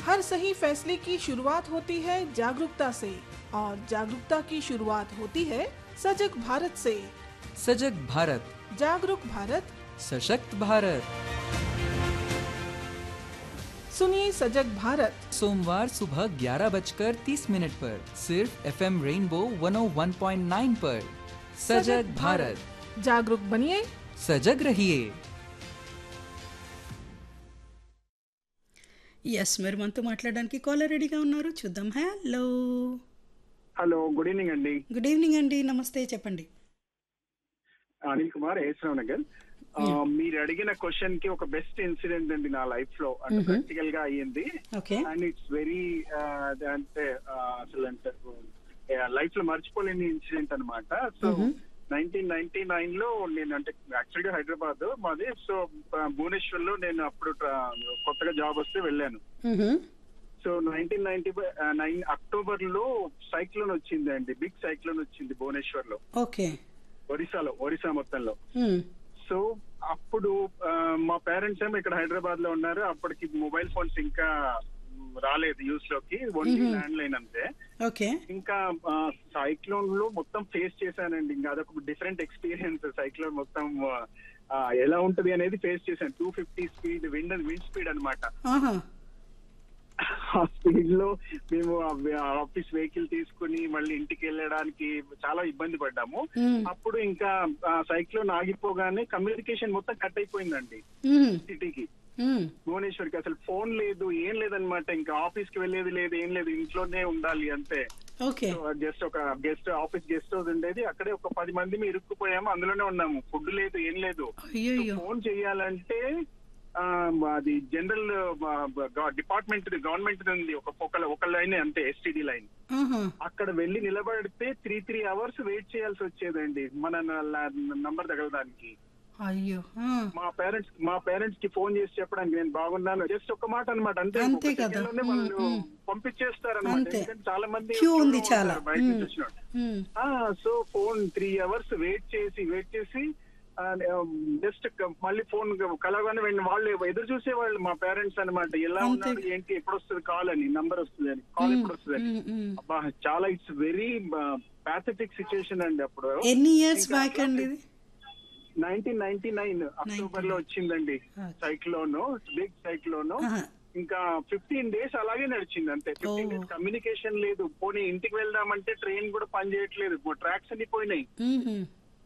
हर सही फैसले की शुरुआत होती है जागरूकता से और जागरूकता की शुरुआत होती है सजग भारत से सजग भारत जागरूक भारत सशक्त भारत सुनिए सजग भारत सोमवार सुबह ग्यारह बजकर तीस मिनट पर सिर्फ एफ एम रेनबो 101.9 पर सजग भारत जागरूक बनिए सजग रहिए ఎస్ మరి మనతో మాట్లాడడానికి కాలర్ రెడీగా ఉన్నారు చూద్దాం హలో హలో గుడ్ ఈవినింగ్ అండి గుడ్ ఈవినింగ్ అండి నమస్తే చెప్పండి అనిల్ కుమార్ ఏసరావు నగర్ ఆ, మీరు అడిగిన క్వశ్చన్ కి ఒక బెస్ట్ ఇన్సిడెంట్ అండి నా లైఫ్ లో అంటే ప్రాక్టికల్ గా అయ్యింది ఓకే అండ్ ఇట్స్ వెరీ అంటే ఆ, అసలు అంటే లైఫ్ లో మర్చిపోలేని ఇన్సిడెంట్ అన్నమాట సో నైన్టీన్ నైన్టీ నైన్ లో నేను అంటే యాక్చువల్ గా హైదరాబాద్ మాది సో భువనేశ్వర్ లో నేను అప్పుడు tra- కొత్తగా జాబ్ వస్తే వెళ్ళాను so nineteen ninety nine October లో సైక్లోన్ వచ్చింది అండి బిగ్ సైక్లోన్ వచ్చింది భువనేశ్వర్ లో ఓకే ఒరిస్సాలో ఒరిస్సా మొత్తంలో సో అప్పుడు ఆ, మా పేరెంట్స్ ఏమో ఇక్కడ హైదరాబాద్ లో ఉన్నారు అప్పటికి మొబైల్ ఫోన్స్ ఇంకా మ్, రాలేదు యూస్ లోకి ఓన్లీ ల్యాండ్ లైన్ అంతే ఓకే ఇంకా సైక్లోన్ లో మొత్తం ఫేస్ చేశానండి ఇంకా అదొక డిఫరెంట్ ఎక్స్పీరియన్స్ సైక్లోన్ మొత్తం ఆ, ఎలా ఉంటది అనేది ఫేస్ చేశాను two fifty speed wind wind speed అన్నమాట ఆహా ఆ స్పీడ్ లో మేము ఆఫీస్ వెహికల్ తీసుకుని మళ్ళీ ఇంటికి వెళ్ళడానికి చాలా ఇబ్బంది పడ్డాము మ్మ్. అప్పుడు ఇంకా సైక్లోన్ ఆగిపోగానే కమ్యూనికేషన్ మొత్తం కట్ అయిపోయిందండి మ్మ్. సిటీకి మ్మ్. భువనేశ్వర్ కి అసలు ఫోన్ లేదు ఏం లేదనమాట ఇంకా ఆఫీస్ కి వెళ్ళేది లేదు ఏం లేదు ఇంట్లోనే ఉండాలి అంతే ఓకే జస్ట్ ఒక గెస్ట్ ఆఫీస్ గెస్ట్ హౌస్ ఉండేది అక్కడే ఒక పది మంది మేము ఇరుక్కుపోయాము అందులోనే ఉన్నాము ఫుడ్ లేదు ఏం లేదు అయ్యో ఫోన్ చేయాలంటే ఆ, అది జనరల్ డిపార్ట్మెంట్ గవర్నమెంట్ ఉంది ఒక ఒక ఒక లైన్ అంతే ఎస్టీడీ లైన్ ఆహా అక్కడ వెళ్ళి నిలబడితే త్రీ త్రీ అవర్స్ వెయిట్ చేయాల్సి వచ్చేదండి మన నంబర్ తగలడానికి అయ్యో ఆ. మా పేరెంట్స్ మా పేరెంట్స్ కి ఫోన్ చేసి చెప్పడానికి నేను బాగున్నాను జస్ట్ ఒక మాట అనమాట అంతే అంతే ఒక కదా. second లోనే వాళ్ళు మ్మ్, మ్మ్. పంపించేస్తారు అనమాట అంతే. ఎందుకంటే చాలా మంది Queue ఉంది ఉంటారు చాలా. బయట నుంచి మ్మ్. వచ్చిన వాళ్ళు. మ్మ్. ఆ so phone three hours wait చేసి వెయిట్ చేసి జస్ట్ మళ్ళీ ఫోన్ కలగానే వెంటనే వాళ్ళు ఎదురు చూసేవాళ్ళు మా పేరెంట్స్ అన్నమాట ఎలా అంతే. ఉన్నారు ఏంటి ఎప్పుడు వస్తుంది కాల్ అని నంబర్ వస్తుంది అని కాల్ ఎప్పుడు వస్తుంది అని మ్మ్, మ్మ్. అబ్బా చాలా ఇట్స్ వెరీ పాథటిక్ సిచ్యుయేషన్ అండి అప్పుడు ఎన్ని ఇయర్స్ బ్యాక్ అండి ఇది నైన్టీన్ నైన్టీ నైన్ అక్టోబర్ లో వచ్చిందండి Okay. సైక్లోన్ బిగ్ సైక్లోన్ ఆహా. ఇంకా ఫిఫ్టీన్ డేస్ అలాగే నడిచింది అంతే ఫిఫ్టీన్ Oh. డేస్ కమ్యూనికేషన్ లేదు పోనీ ఇంటికి వెళ్దామంటే ట్రైన్ కూడా పని చేయట్లేదు ట్రాక్స్ అన్ని పోయినాయి మ్మ్.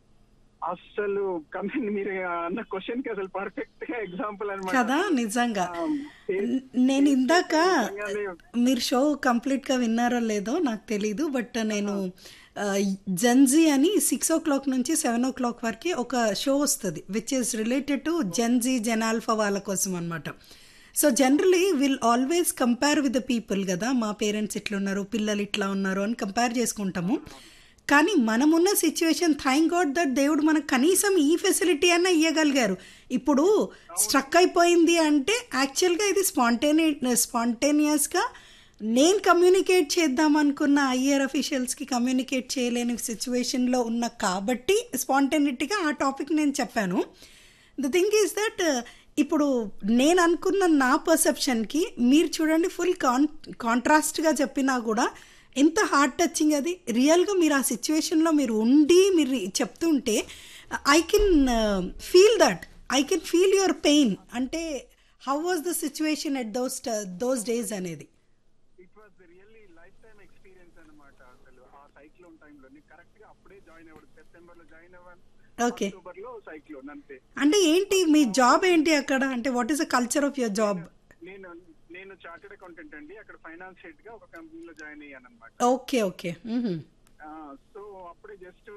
అసలు కమ్యూని మీరు అన్న క్వశ్చన్ కి అసలు పర్ఫెక్ట్ గా ఎగ్జాంపుల్ అనమాట కదా నిజంగా న- నేను ఇందాక మీరు షో కంప్లీట్ గా విన్నారో లేదో నాకు తెలీదు బట్ నేను జెన్జీ అని సిక్స్ ఓ క్లాక్ నుంచి సెవెన్ ఓ క్లాక్ వరకు ఒక షో వస్తుంది which is related to Gen Z Gen Alpha వాళ్ళ కోసం అనమాట so generally will always compare with the people కదా మా పేరెంట్స్ ఇట్లా ఉన్నారు పిల్లలు ఇట్లా ఉన్నారు అని కంపేర్ చేసుకుంటాము కానీ మనమున్న సిచ్యువేషన్ థ్యాంక్ గాడ్ దట్ దేవుడు మనకు కనీసం ఈ ఫెసిలిటీ అన్న ఇవ్వగలిగారు ఇప్పుడు స్ట్రక్ అయిపోయింది అంటే యాక్చువల్గా ఇది స్పాంటేని స్పాంటేనియస్గా నేను కమ్యూనికేట్ చేద్దాం అనుకున్న ఐఆర్ అఫీషియల్స్కి కమ్యూనికేట్ చేయలేని సిచ్యువేషన్లో ఉన్న కాబట్టి స్పాంటేనిటీగా ఆ టాపిక్ నేను చెప్పాను ద థింగ్ ఈజ్ దట్ ఇప్పుడు నేను అనుకున్న నా పర్సెప్షన్కి మీరు చూడండి ఫుల్ కాన్ కాంట్రాస్ట్గా చెప్పినా కూడా ఎంత హార్ట్ టచింగ్ అది రియల్గా మీరు ఆ సిచ్యువేషన్లో మీరు ఉండి మీరు చెప్తుంటే I can feel that I can feel your pain అంటే how was the situation at those those days అనేది it was really life time experience అన్నమాట అసలు ఆ సైక్లోన్ టైంలో నేను కరెక్ట్ గా అప్పుడే జాయిన్ అవ్వడు సెప్టెంబర్ లో జాయిన్ అవ్వను ఓకే అక్టోబర్ లో సైక్లోన్ అంతే అంటే ఏంటి మీ జాబ్ ఏంటి అక్కడ అంటే what is the culture of your job నేను నేను చార్టెడ్ అకౌంటెంట్ అండి అక్కడ ఫైనాన్స్ హెడ్ గా ఒక కంపెనీలో జాయిన్ అయ్యాను అనమాట ఓకే ఓకే సో అప్పుడే జస్ట్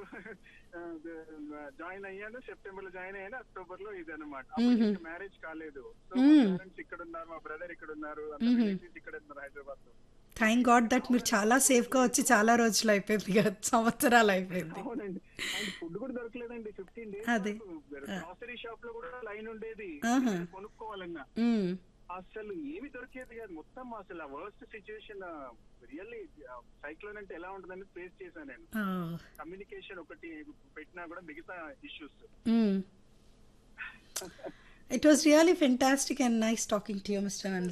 జాయిన్ అయ్యాను సెప్టెంబర్ లో జాయిన్ అయ్యాను అక్టోబర్ లో ఇది అనమాట మ్యారేజ్ కాలేదు సో పేరెంట్స్ ఇక్కడ ఉన్నారు మా బ్రదర్ ఇక్కడ ఉన్నారు అందరు relatives ఇక్కడ ఉన్నారు హైదరాబాద్ లో థ్యాంక్ గాడ్ దట్ మీరు చాలా సేఫ్గా వచ్చి చాలా రోజులు అయిపోయింది కదా సంవత్సరాలు అయిపోయింది అవునండి అండ్ ఫుడ్ కూడా దొరకలేదండి ఫిఫ్టీన్ డేస్ అదే. గ్రాసరీ షాప్ లో కూడా లైన్ ఉండేది ఆహా. కొనుక్కోవాలన్నా మ్మ్. అసలు ఏమి దొరికేది కాదు మొత్తం అసలు ఆ వర్స్ట్ సిచ్యువేషన్ రియల్లీ సైక్లోన్ అంటే ఎలా ఉంటుందని ఫేస్ చేశాను నేను ఆ. కమ్యూనికేషన్ ఒకటి పెట్టినా కూడా మిగతా ఇష్యూస్ మ్మ్. It was really fantastic and nice talking to you, Mr. Nand.